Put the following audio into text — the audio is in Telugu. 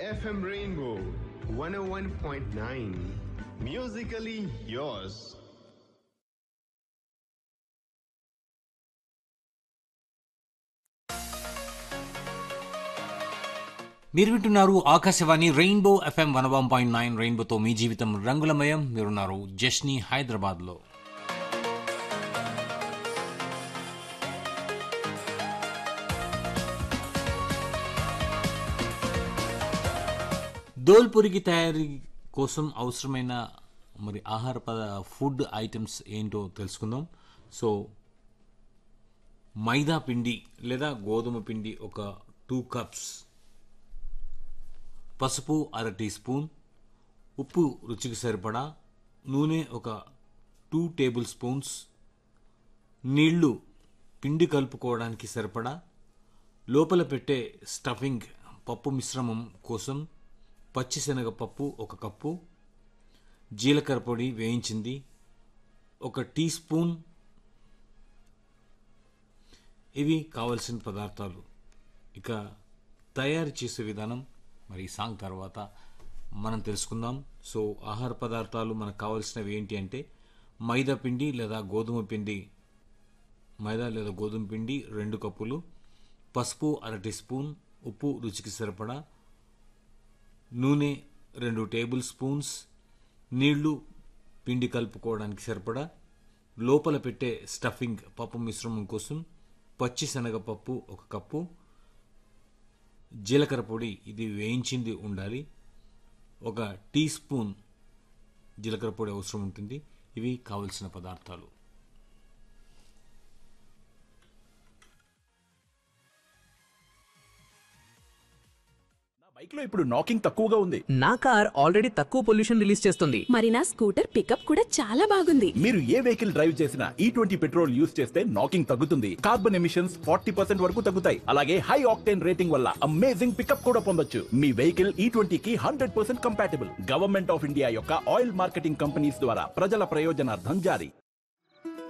FM Rainbow 101.9. Musically yours. మీరు వింటున్నారు Akashvani rainbow FM one one point nine రెయిన్బోతో మీ జీవితం రంగులమయం మీరున్నారు జష్ని హైదరాబాద్లో దోల్పురికి తయారీ కోసం అవసరమైన మరి ఆహార పద ఫుడ్ ఐటమ్స్ ఏంటో తెలుసుకుందాం సో మైదా పిండి లేదా గోధుమ పిండి ఒక టూ కప్స్ పసుపు అర టీ స్పూన్ ఉప్పు రుచికి సరిపడా నూనె ఒక టూ టేబుల్ స్పూన్స్ నీళ్లు పిండి కలుపుకోవడానికి సరిపడా లోపల పెట్టే స్టఫింగ్ పప్పు మిశ్రమం కోసం పచ్చిశనగపప్పు ఒక కప్పు జీలకర్ర పొడి వేయించింది ఒక టీ స్పూన్ ఇవి కావలసిన పదార్థాలు ఇక తయారు చేసే విధానం మరి ఈ సాంగ్ తర్వాత మనం తెలుసుకుందాం సో ఆహార పదార్థాలు మనకు కావాల్సినవి ఏంటి అంటే మైదా పిండి లేదా గోధుమ పిండి మైదా లేదా గోధుమ పిండి రెండు కప్పులు పసుపు అర టీ స్పూన్ ఉప్పు రుచికి సరిపడా నూనె రెండు టేబుల్ స్పూన్స్ నీళ్లు పిండి కలుపుకోవడానికి సరిపడా లోపల పెట్టే స్టఫింగ్ పప్పు మిశ్రమం కోసం పచ్చి శనగపప్పు ఒక కప్పు జీలకర్ర పొడి ఇది వేయించింది ఉండాలి ఒక టీ స్పూన్ జీలకర్ర పొడి అవసరం ఉంటుంది ఇవి కావలసిన పదార్థాలు బైక్ లో ఇప్పుడు నాకింగ్ తక్కువగా ఉంది నా కార్ ఆల్రెడీ తక్కువ పొల్యూషన్ రిలీజ్ చేస్తుంది మరి నా స్కూటర్ పికప్ కూడా చాలా బాగుంది మీరు ఏ వెహికల్ డ్రైవ్ చేసినా ఈ ట్వంటీ పెట్రోల్ యూస్ చేస్తే నాకింగ్ తగ్గుతుంది కార్బన్ ఎమిషన్స్ ఫార్టీ పర్సెంట్ వరకు తగ్గుతాయి అలాగే హై ఆక్టేన్ రేటింగ్ వల్ల అమేజింగ్ పికప్ కూడా పొందొచ్చు మీ వెహికల్ ఈ ట్వంటీ కి hundred percent compatible government of India యొక్క ఆయిల్ మార్కెటింగ్ కంపెనీస్ ద్వారా ప్రజల ప్రయోజనార్థం జారీ